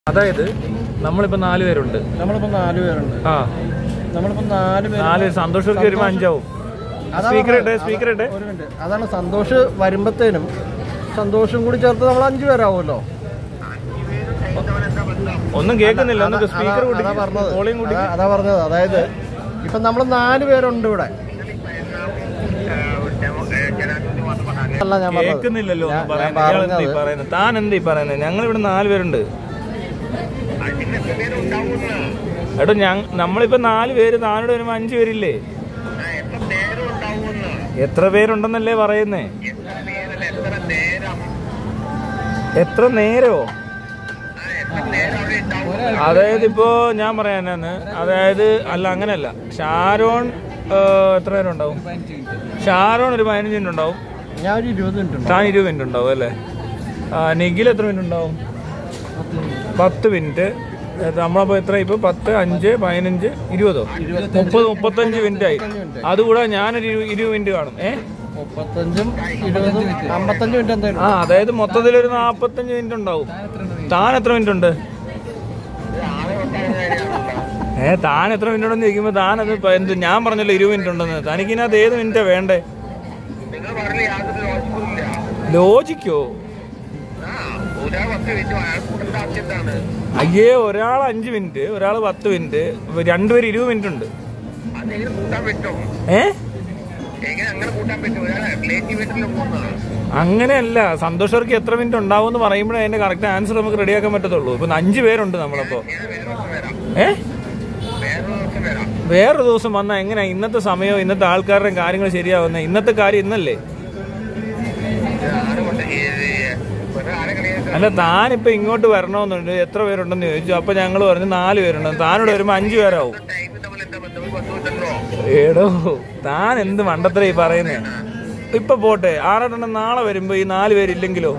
അതായത് നമ്മളിപ്പോ നാല് പേരുണ്ട് നമ്മളിപ്പോ നാല് പേരുണ്ട് ആ നമ്മളിപ്പോ നാല് പേര് നാല് സന്തോഷർക്ക് വരുമ്പോ അഞ്ചാവും അതാ സ്പീക്കർ ഇട്ടെ പറഞ്ഞത്. സ്പീക്കർ ഇട്ടെ ഒരു മിനിറ്റ് അതാണ് സന്തോഷ് വരുമ്പത്തേനും സന്തോഷും കൂടി ചേർത്ത് നമ്മൾ അഞ്ചു പേരാവുമല്ലോ ഒന്നും കേൾക്കുന്നില്ല ഒന്ന് അതാ- സ്പീക്കർ കൂട്ടി അതാ പറഞ്ഞത് വോളിയം കൂട്ടി അതാ- അതാ പറഞ്ഞത് അതായത് ഇപ്പൊ നമ്മൾ നാല് പേരുണ്ട് ഇവിടെ അല്ല ഞാൻ പറഞ്ഞത് കേൾക്കുന്നില്ലല്ലോ ഒന്നും ഞാൻ- ഞാൻ പറയുന്നത് ഇയാൾ എന്താ ഈ പറഞ്ഞത് പറയുന്നത് താൻ എന്താ ഈ പറയുന്നത് ഞങ്ങൾ ഇവിടെ നാല് പേരുണ്ട് എടോ ഞാൻ നമ്മളിപ്പോ നാല് പേര് താനോട് വരുമ്പോ അഞ്ചു പേരില്ലേ എത്ര പേരുണ്ടെന്നല്ലേ പറയുന്നേ എത്ര നേരോ അതായത് ഇപ്പോ ഞാൻ പറയാനാണ് അതായത് അല്ല അങ്ങനെയല്ല ഷാരോൺ ഏ, എത്ര പേരുണ്ടാവും ഷാരോൺ ഒരു പതിനഞ്ച് മിനിറ്റ് ഉണ്ടാവും ഞാൻ ഒരു ഇരുപത് മിനിറ്റ് ഉണ്ട് താൻ ഇരുപത് മിനിറ്റ് ഉണ്ടാവും അല്ലേ ആ, നിഖിൽ എത്ര മിനിറ്റ് ഉണ്ടാവും പത്ത് മിനിറ്റ് ഏ, നമ്മളപ്പോ എത്ര ഇപ്പൊ പത്ത് അഞ്ച് പതിനഞ്ച് ഇരുപതോ മുപ്പത് മുപ്പത്തഞ്ച് മിനിറ്റ് ആയി അതുകൂടെ ഞാനൊരു ഇരു- ഇരുപത് മിനിറ്റ് കാണും ഏ മുപ്പത്തഞ്ചും ഇരുപതും അമ്പത്തഞ്ച് മിനിറ്റ് എന്തായാലും ആ അതായത് മൊത്തത്തിൽ ഒരു നാപ്പത്തഞ്ച് മിനിറ്റ് ഉണ്ടാവും താൻ എത്ര മിനിറ്റ് ഉണ്ട് ഏ താൻ എത്ര മിനിറ്റ് ഉണ്ടെന്ന് ചോദിക്കുമ്പോ താൻ അത് ഇപ്പൊ എന്ത് ഞാൻ പറഞ്ഞല്ലോ ഇരുപത് മിനിറ്റ് ഉണ്ടെന്ന് തനിക്കിനകത്ത് ഏത് മിനിറ്റാ വേണ്ടേ ലോജിക്കോ അയ്യേ ഒരാൾ അഞ്ച് മിനിറ്റ് ഒരാൾ പത്ത് മിനിറ്റ് ഇപ്പൊ രണ്ടുപേര് ഇരുപത് മിനിറ്റ് ഉണ്ട് ഏ അങ്ങനെയല്ല സന്തോഷർക്ക് എത്ര മിനിറ്റ് ഉണ്ടാവും എന്ന് പറയുമ്പോഴേ അതിന്റെ കറക്റ്റ് ആൻസർ നമുക്ക് റെഡിയാക്കാൻ പറ്റത്തുള്ളൂ ഇപ്പൊ അഞ്ച് പേരുണ്ട് നമ്മളപ്പോ ഏ വേറൊരു ദിവസം വന്നാൽ എങ്ങനെയാ ഇന്നത്തെ സമയം ഇന്നത്തെ ആൾക്കാരുടെ കാര്യങ്ങൾ ശരിയാവുന്ന ഇന്നത്തെ കാര്യം ഇന്നല്ലേ അല്ല താനിപ്പോ ഇങ്ങോട്ട് വരണമെന്നുണ്ട് എത്ര പേരുണ്ടെന്ന് ചോദിച്ചു അപ്പൊ ഞങ്ങൾ പറഞ്ഞു നാല് പേരുണ്ട് താനോട് വരുമ്പോ അഞ്ചു പേരാവും ഏടോ താൻ എന്ത് മണ്ടത്തര ഈ പറയുന്നേ ഇപ്പൊ പോട്ടെ ആറെണ്ണം നാളെ വരുമ്പോ ഈ നാല് പേരില്ലെങ്കിലോ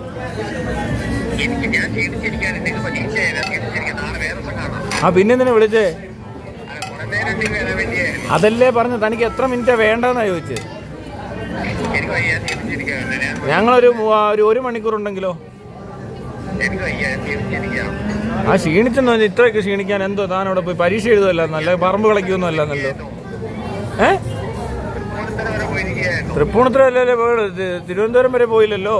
ആ പിന്നെ എന്തിനാ വിളിച്ചേ അതല്ലേ പറഞ്ഞു തനിക്ക് എത്ര മിനിറ്റാ വേണ്ടെന്നാ ചോദിച്ചേ ഞങ്ങളൊരു മൂവാ- ഒരു ഒരു മണിക്കൂർ ഉണ്ടെങ്കിലോ ആ ക്ഷീണിച്ചെന്ന് പറഞ്ഞാൽ ഇത്രയൊക്കെ ക്ഷീണിക്കാൻ എന്തോ താൻ അവിടെ പോയി പരീക്ഷ എഴുതുമല്ല നല്ല പറമ്പ് കളിക്കൊന്നും അല്ലെന്നല്ലോ ഏ തൃപ്പൂണിത്തുറ അല്ലല്ലേ പോയത് തി- തിരുവനന്തപുരം വരെ പോയില്ലല്ലോ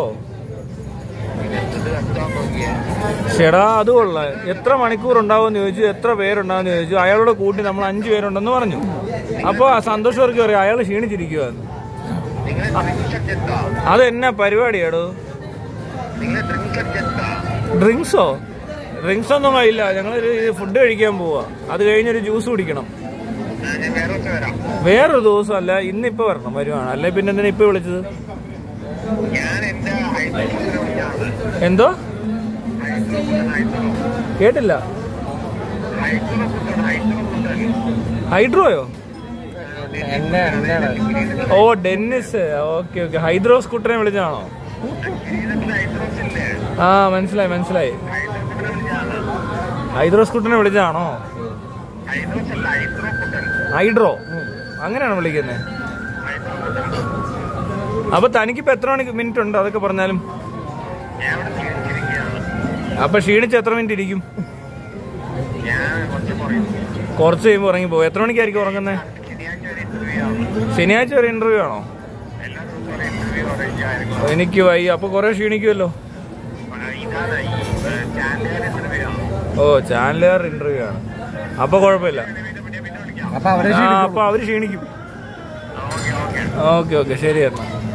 ചേടാ അത് കൊള്ളാം എത്ര മണിക്കൂർ ഉണ്ടാവും ചോദിച്ചു എത്ര പേരുണ്ടാവും ചോദിച്ചു അയാളോട് കൂട്ടി നമ്മൾ അഞ്ചു പേരുണ്ടെന്ന് പറഞ്ഞു അപ്പൊ ആ സന്തോഷ് വർക്ക് പറയും അയാൾ ക്ഷീണിച്ചിരിക്കുക അത് എന്നാ പരിപാടിയാടോ ഡ്രിങ്ക്സോ ഡ്രിങ്ക്സ് ഒന്നും കഴിയില്ല ഞങ്ങളൊരു ഫുഡ് കഴിക്കാൻ പോവാ അത് കഴിഞ്ഞൊരു ജ്യൂസ് കുടിക്കണം വേറൊരു ദിവസം അല്ല ഇന്നിപ്പോ വരണം വരുവാണ് അല്ലെ പിന്നെ എന്തിനാ ഇപ്പൊ വിളിച്ചത് എന്തോ കേട്ടില്ല ഹൈഡ്രോയോ എന്നെ എന്നെയാണ് ഓ ഡെന്നിസ് ഓക്കെ ഓക്കെ ഹൈദ്രോ സ്കൂട്ടറിനെ വിളിച്ചാണോ ആ മനസ്സിലായി മനസ്സിലായി ഹൈദ്രോ സ്കൂട്ടറിനെ വിളിച്ചാണോ ഹൈഡ്രോ അങ്ങനെയാണോ വിളിക്കുന്നത് അപ്പൊ തനിക്കിപ്പോ എത്ര മണി മിനിറ്റ് ഉണ്ട് അതൊക്കെ പറഞ്ഞാലും അപ്പൊ ക്ഷീണിച്ച് എത്ര മിനിറ്റ് ഇരിക്കും കുറച്ച് കഴിയുമ്പോൾ ഉറങ്ങി പോകും എത്ര മണിക്കായിരിക്കും ഉറങ്ങുന്നത് ശനിയാഴ്ച ഒരു ഇന്റർവ്യൂ ആണോ എനിക്ക് വയ്യ അപ്പൊ കുറെ ക്ഷീണിക്കുമല്ലോ ഓ ചാനലുകാർ ഇന്റർവ്യൂ ആണ് അപ്പൊ കുഴപ്പമില്ല അപ്പൊ അവരെ ആ അപ്പൊ അവര് ക്ഷീണിക്കും ഓക്കെ ഓക്കെ ശരി എന്നാ